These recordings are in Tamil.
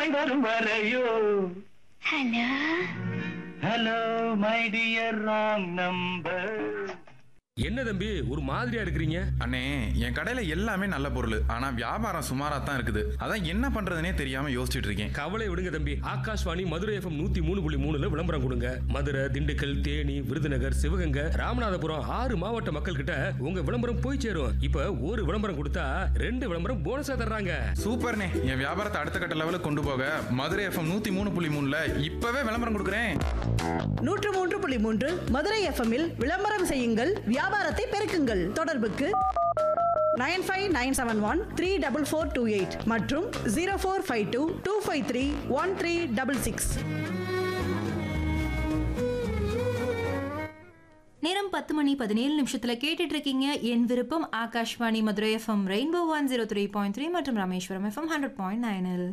மழை வரும் வரையோ hello hello my dear wrong number என்ன தம்பி ஒரு மாதிரியா இருக்கிறீங்க அண்ணே என் கடையில எல்லாமே நல்ல பொருள் ஆனா வியாபாரம் சுமாரா தான் இருக்குது அதான் என்ன பண்றதுனே தெரியாம யோசிச்சுட்டு இருக்கேன் கவலை விடுங்க தம்பி ஆகாஷ்வாணி மதுரை எஃப்எம் நூத்தி மூணு புள்ளி மூணுல விளம்பரம் கொடுங்க மதுரை திண்டுக்கல் தேனி விருதுநகர் சிவகங்கை ராமநாதபுரம் ஆறு மாவட்ட மக்கள் கிட்ட உங்க விளம்பரம் போய் சேரும் இப்ப ஒரு விளம்பரம் கொடுத்தா ரெண்டு விளம்பரம் போனஸா தர்றாங்க சூப்பர்ண்ணே என் வியாபாரத்தை அடுத்த கட்ட லெவலுக்கு கொண்டு போக மதுரை எஃப்எம் நூத்தி மூணு புள்ளி மூணுல இப்பவே விளம்பரம் கொடுக்குறேன் நூற்று மூன்று புள்ளி மூன்று மதுரை எஃப்எம்மில் விளம்பரம் செய்யுங்கள் வியாபாரத்தை பெருக்குங்கள் தொடர்புக்கு nine five nine seven one three double four two eight மற்றும் zero four five two two five three one three double six நேரம் பத்து மணி பதினேழு நிமிஷத்துல கேட்டுட்டு இருக்கீங்க என் விருப்பம் Akashvani Madurai FM rainbow one zero three point three மற்றும் ராமேஸ்வரம் எஃப்எம் ஹண்ட்ரட் பாயிண்ட் நைனில்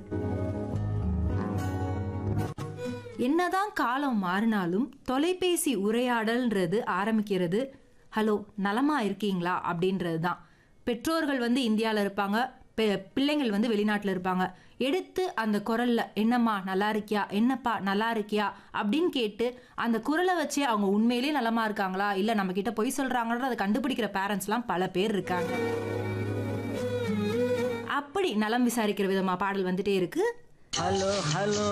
என்னதான் காலம் மாறினாலும் தொலைபேசி உரையாடல்ன்றது ஆரம்பிக்கிறது ஹலோ நலமா இருக்கீங்களா அப்படின்றது தான் பெற்றோர்கள் வந்து இந்தியாவில் இருப்பாங்க பெ- பிள்ளைங்கள் வந்து வெளிநாட்டில் இருப்பாங்க எடுத்து அந்த குரல்ல என்னம்மா நல்லா இருக்கியா என்னப்பா நல்லா இருக்கியா அப்படின்னு கேட்டு அந்த குரலை வச்சே அவங்க உண்மையிலேயே நலமா இருக்காங்களா இல்லை நம்ம கிட்ட பொய் சொல்றாங்கன்றதை கண்டுபிடிக்கிற பேரண்ட்ஸ்லாம் பல பேர் இருக்காங்க அப்படி நலம் விசாரிக்கிற விதமா பாடல் வந்துட்டே இருக்கு ஹலோ ஹலோ